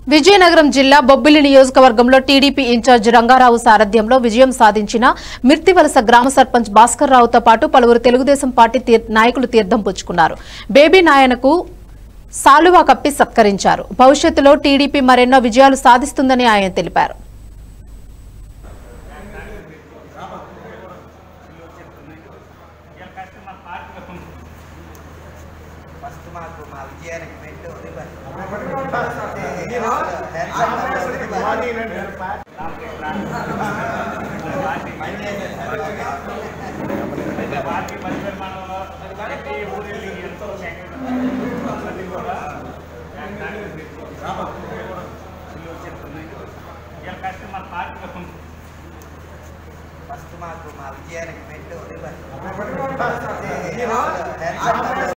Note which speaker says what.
Speaker 1: విజయనగరం జిల్లా బొబ్బిలి నియోజకవర్గంలో TDP incharge Rangarao సారథ్యంలో విజయం సాధించిన మిర్తివలస గ్రామ సర్పంచ్ భాస్కర్ రావుతో పాటు పలువురు తెలుగుదేశం పార్టీ తీర్- నాయకులు తీర్థం పుచ్చుకున్నారు బేబీ నాయనకు సాలువా కప్పి సత్కరించారు భవిష్యత్తులో టీడీపీ మరెన్నో విజయాలు సాధిస్తుందని ఆయన తెలిపారు
Speaker 2: ఫస్ట్ మాకు మా విజయానికి పెట్టు
Speaker 3: పార్టీ పరిపాలనలో ప్రతి ఊరిని ఎంతో అది కూడా చెప్తున్నాయి ఇలా కష్టం మన పార్టీలో
Speaker 2: ఫస్ట్ మాకు మా విజయానికి పెట్టు